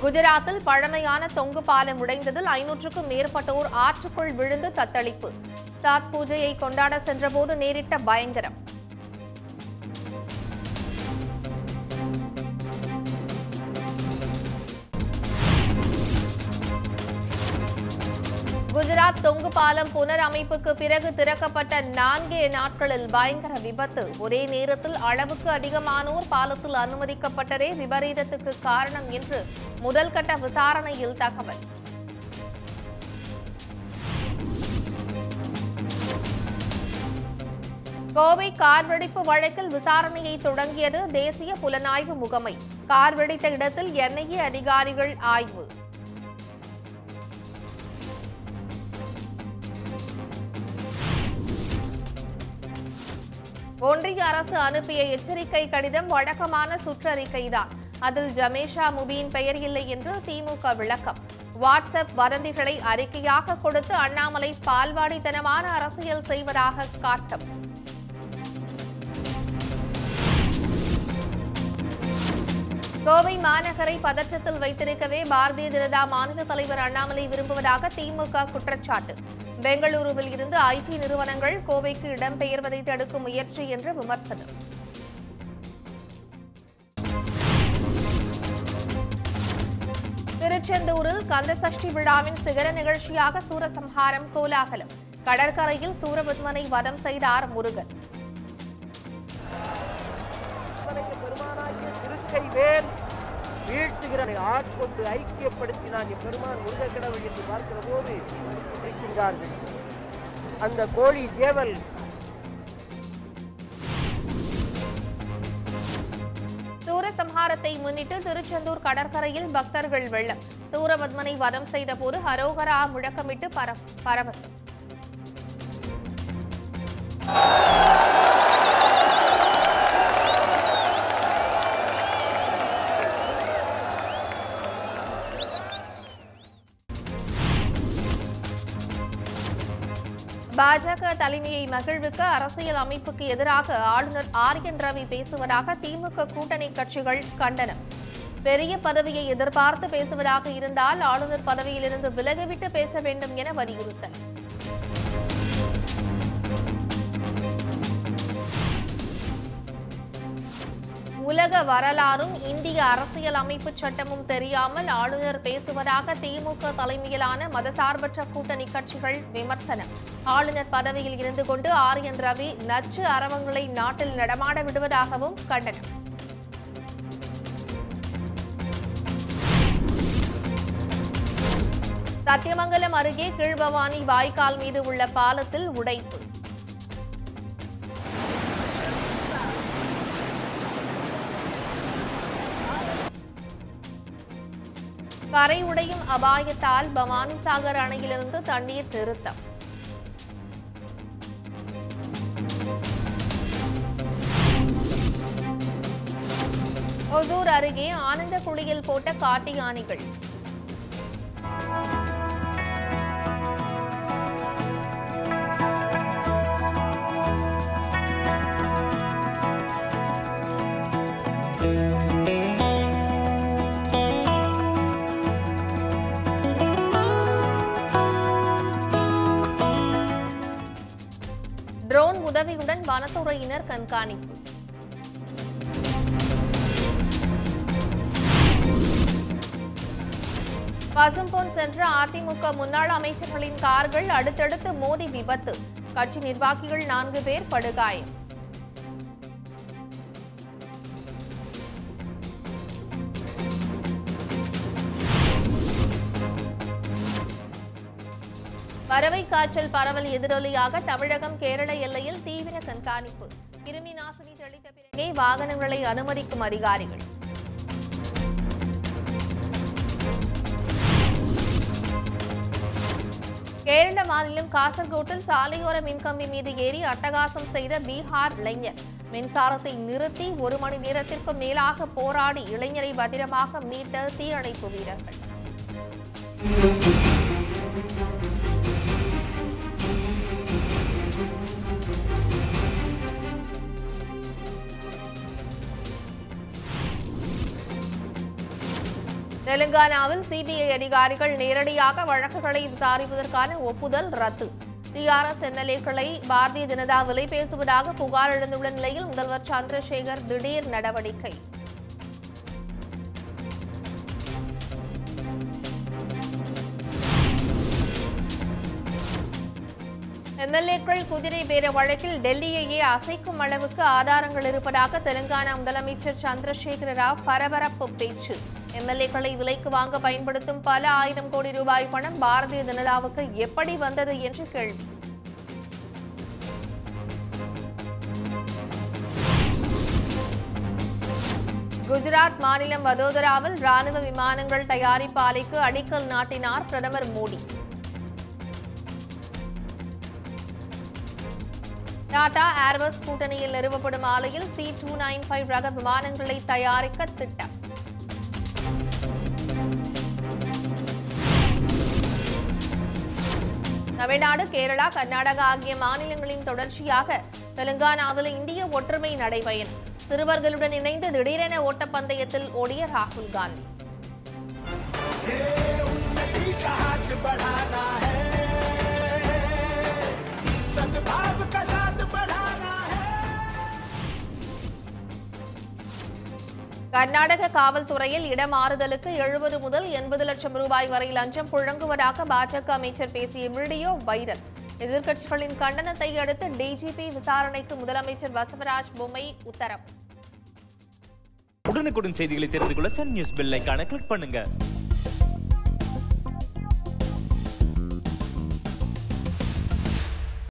குஜராத்தில் பழமையான தொங்கு பாலம் உடைந்ததில் ஐநூற்றுக்கும் மேற்பட்டோர் ஆற்றுக்குள் விழுந்து தத்தளிப்பு சாத் பூஜையை கொண்டாட சென்றபோது நேரிட்ட பயங்கரம் குஜராத் தொங்கு பாலம் புனரமைப்புக்கு பிறகு திறக்கப்பட்ட நான்கே நாட்களில் பயங்கர விபத்து ஒரே நேரத்தில் அளவுக்கு அதிகமானோர் பாலத்தில் அனுமதிக்கப்பட்டதே விபரீதத்துக்கு காரணம் என்று முதல் கட்ட விசாரணையில் தகவல் கோவை கார் வெடிப்பு வழக்கில் விசாரணையை தொடங்கியது தேசிய புலனாய்வு முகமை கார் வெடித்த இடத்தில் என்ஐஏ அதிகாரிகள் ஆய்வு ஒன்றிய அரசு அனுப்பிய எச்சரிக்கை கடிதம் வழக்கமான சுற்றறிக்கைதான் அதில் ஜமேஷா முபியின் பெயர் இல்லை என்று திமுக விளக்கம் வாட்ஸ்அப் வதந்திகளை அறிக்கையாக கொடுத்து அண்ணாமலை பால்வாடித்தனமான அரசியல் செய்வதாக காட்டம் கோவை மாநகரை பதற்றத்தில் வைத்திருக்கவே பாரதிய ஜனதா மாநில தலைவர் அண்ணாமலை விரும்புவதாக திமுக குற்றச்சாட்டு பெங்களூருவில் இருந்து ஐடி நிறுவனங்கள் கோவைக்கு இடம்பெயர்வதை தடுக்கும் முயற்சி என்று விமர்சனம் திருச்செந்தூரில் கந்தசஷ்டி விழாவின் சிகர நிகழ்ச்சியாக சூரசம்ஹாரம் கோலாகலம் கடற்கரையில் சூரபத்மனை வதம் செய்தார் முருகன் பெருமானாகிய திருக்கை வேல் வீழ்த்துகிறனை ஆட்கொண்டு ஐக்கியப்படுத்தினான் பெருமான் முருகக்கடவுள் என்று பார்க்கிற போது இருக்கின்றார்கள் அந்த கோழி சேவல் சூரசம்ஹாரத்தை முன்னிட்டு திருச்செந்தூர் கடற்கரையில் பக்தர்கள் வெள்ளம் சூரபத்மனை வதம் செய்தபோது ஹரோகரா முழக்கமிட்டு பர- பரவசம் பாஜக தலைமையை மகிழ்விக்க அரசியல் அமைப்புக்கு எதிராக ஆளுநர் ஆர் என் ரவி பேசுவதாக திமுக கூட்டணி கட்சிகள் கண்டனம் பெரிய பதவியை எதிர்பார்த்து பேசுவதாக இருந்தால் ஆளுநர் பதவியிலிருந்து விலகிவிட்டு பேச வேண்டும் என வலியுறுத்தல் உலக வரலாறும் இந்திய அரசியல் அமைப்பு சட்டமும் தெரியாமல் ஆளுநர் பேசுவதாக திமுக தலைமையிலான மதசார்பற்ற கூட்டணி கட்சிகள் விமர்சனம் ஆளுநர் பதவியில் இருந்து கொண்டு ஆர் என் ரவி நச்சு அரவங்களை நாட்டில் நடமாட விடுவதாகவும் கண்டனம் சத்தியமங்கலம் அருகே கீழ்பவானி வாய்க்கால் மீது உள்ள பாலத்தில் உடைப்பு கரை உடையும் அபாயத்தால் பவானிசாகர் அணையிலிருந்து தண்ணீர் நிறுத்தம் ஒசூர் அருகே ஆனந்த குளியல் போட்ட காட்டு யானைகள் ட்ரோன் உதவியுடன் வனத்துறையினர் கண்காணிப்பு பசும்பொன் சென்ற அதிமுக முன்னாள் அமைச்சர்களின் கார்கள் அடுத்தடுத்து மோதி விபத்து கட்சி நிர்வாகிகள் நான்கு பேர் படுகாயம் பறவை காய்ச்சல் பரவல் எதிரொலியாக தமிழகம் கேரள எல்லையில் தீவிர கண்காணிப்பு கிருமி நாசினி தெளித்த பிறகே வாகனங்களை அனுமதிக்கும் அதிகாரிகள் கேரள மாநிலம் காசர்கோட்டில் சாலையோர மின்கம்பி மீது ஏறி அட்டகாசம் செய்த பீகார் இளைஞர் மின்சாரத்தை நிறுத்தி ஒரு மணி நேரத்திற்கும் மேலாக போராடி இளைஞரை பத்திரமாக மீட்ட தீயணைப்பு வீரர்கள் தெலுங்கானாவில் சிபிஐ அதிகாரிகள் நேரடியாக வழக்குகளை விசாரிப்பதற்கான ஒப்புதல் ரத்து டிஆர்எஸ் எம்எல்ஏக்களை பாரதிய ஜனதா விலை பேசுவதாக புகார் எழுந்துள்ள நிலையில் முதல்வர் சந்திரசேகர் திடீர் நடவடிக்கை எம்எல்ஏக்கள் குதிரை பேர வழக்கில் டெல்லியையே அசைக்கும் அளவுக்கு ஆதாரங்கள் இருப்பதாக தெலுங்கானா முதலமைச்சர் சந்திரசேகர ராவ் பரபரப்பு பேச்சு எம்எல்ஏக்களை விலைக்கு வாங்க பயன்படுத்தும் பல ஆயிரம் கோடி ரூபாய் பணம் பாரதிய ஜனதாவுக்கு எப்படி வந்தது என்று கேள்வி குஜராத் மாநிலம் வதோதராவில் ராணுவ விமானங்கள் தயாரிப்பு ஆலைக்கு அடிக்கல் நாட்டினார் பிரதமர் மோடி டாடா ஏர்பஸ் கூட்டணியில் நிறுவப்படும் ஆலையில் சி டூ நைன் ஃபைவ் ரக விமானங்களை தயாரிக்க திட்டம் தமிழ்நாடு கேரளா கர்நாடகா ஆகிய மாநிலங்களின் தொடர்ச்சியாக தெலுங்கானாவில் இந்திய ஒற்றுமை நடைபயணம் சிறுவர்களுடன் இணைந்து திடீரென ஓட்டப்பந்தயத்தில் ஓடிய ராகுல் காந்தி उन्नति का हाथ बढ़ाना है सद्भाव का साथ बढ़ाना है கர்நாடக காவல்துறையில் இடமாறுதலுக்கு எழுபது முதல் எண்பது லட்சம் ரூபாய் வரை லஞ்சம் புழங்குவதாக பாஜக அமைச்சர் பேசிய வீடியோ வைரல் எதிர்க்கட்சிகளின் கண்டனத்தை அடுத்து டிஜிபி விசாரணைக்கு முதலமைச்சர் பசவராஜ் பொம்மை உத்தரவு உடனுக்குடன் செய்திகளை தெரிந்து கொள்ள சன் நியூஸ் பெல் ஐகானை கிளிக் பண்ணுங்க